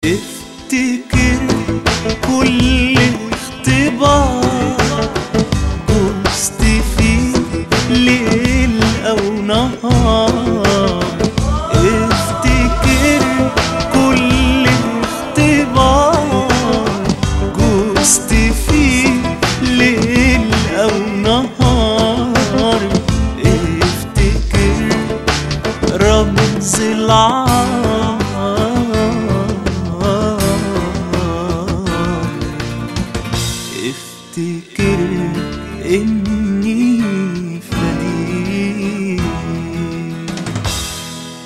افتكر كل اختبار دوست فيه ليل او نهار افتكر كل اختبار جوزت فيه ليل او نهار افتكر رمز العار افتكر ان